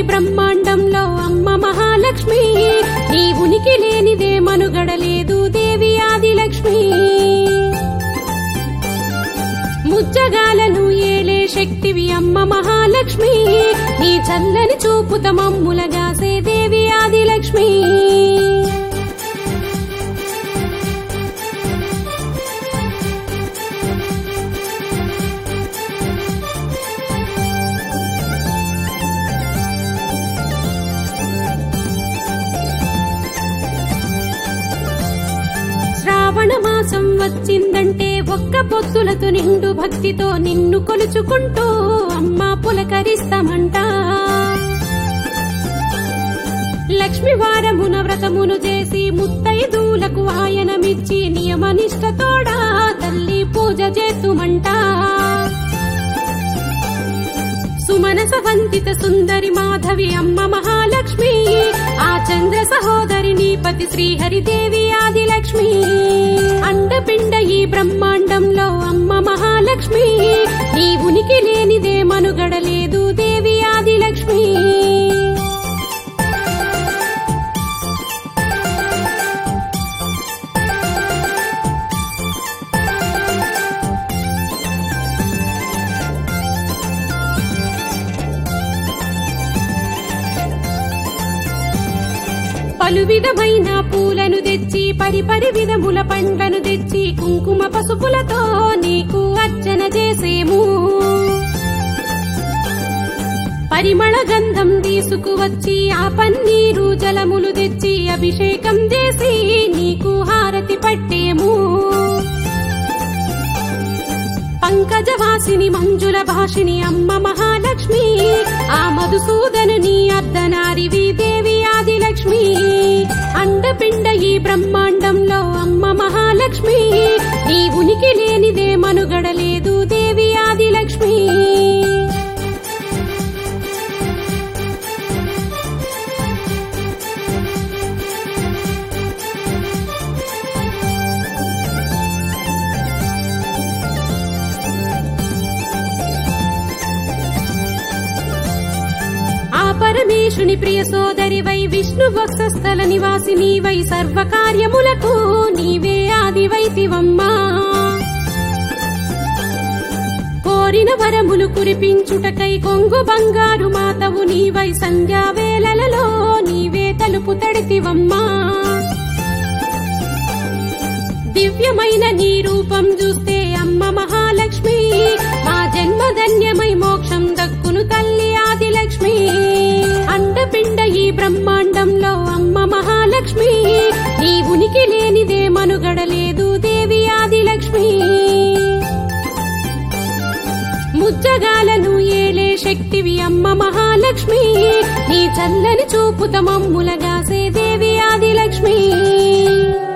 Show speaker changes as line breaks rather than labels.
బ్రహ్మాండంలో అమ్మ మహాలక్ష్మి నీ ఉనికి లేనిదే మనుగడలేదు దేవి ఆదిలక్ష్మి ముచ్చగాలను ఏలే శక్తివి అమ్మ మహాలక్ష్మి నీ చల్లని చూపుత మమ్ములగాసే దేవి ఆదిలక్ష్మి శ్రావణ మాసం వచ్చిందంటే ఒక్క పొత్తులతో నిండు భక్తితో నిన్ను కొలుచుకుంటూ అమ్మ పులకరిస్తామంట లక్ష్మి వారమున వ్రతమును చేసి ముత్తైదులకు ఆయనమిచ్చి నియమనిష్టతోడా తల్లి పూజ చేతుమంట సుమనస వందిత సుందరి మాధవి అమ్మ మహాలక్ష్మి ఆ చంద్ర సహోదరి నీపతి శ్రీహరిదేవి ఆదిలక్ష్మి అండపిండ ఈ బ్రహ్మాండంలో అమ్మ మహాలక్ష్మి నీ ఉనికి లేనిదే మనుగడలేదు దేవి ఆదిలక్ష్మి పలు విధమైన పూలను తెచ్చి పరిపరి విధముల పండ్లను తెచ్చి కుంకుమ పసుపులతో నీకు అర్చన చేసేము పరిమళ గంధం తీసుకువచ్చి ఆ పన్నీరు జలములు తెచ్చి అభిషేకం చేసి నీకు హారతి పట్టేము పంకజవాసిని మంజుల భాషిని అమ్మ మహాలక్ష్మి ఆ మధుసూదను నీ అర్ధనారివి దేవి ఆదిలక్ష్మి అండపిండ ఈ బ్రహ్మాండంలో అమ్మ మహాలక్ష్మి నీ ఉనికి లేనిదే మనుగడలేదు దేవి ఆదిలక్ష్మి ఆ పరమేశుని ప్రియ సోదరివై విష్ణు వక్షస్థల నివాసిని వై సర్వకార్యములకు నీవే ఆదివైతివమ్మా కోరిన వరములు కురిపించుటకై కొంగు బంగారు మాతవు నీవై సంధ్యా వేళలలో నీవే తలుపు తడితివమ్మా దివ్యమైన నీ రూపం చూస్తే అమ్మ మహాలక్ష్మి మా జన్మ ధన్యమై మోక్షం దక్కును తల్లి ఆదిలక్ష్మి అండపిండ ఈ బ్రహ్మాండంలో అమ్మ మహాలక్ష్మి నీ ఉనికి లేనిదే మనుగడలేదు దేవి ఆదిలక్ష్మి ముచ్చగాలను ఏలే శక్తివి అమ్మ మహాలక్ష్మి నీ చల్లని చూపుత మమ్ములగాసే దేవి ఆదిలక్ష్మి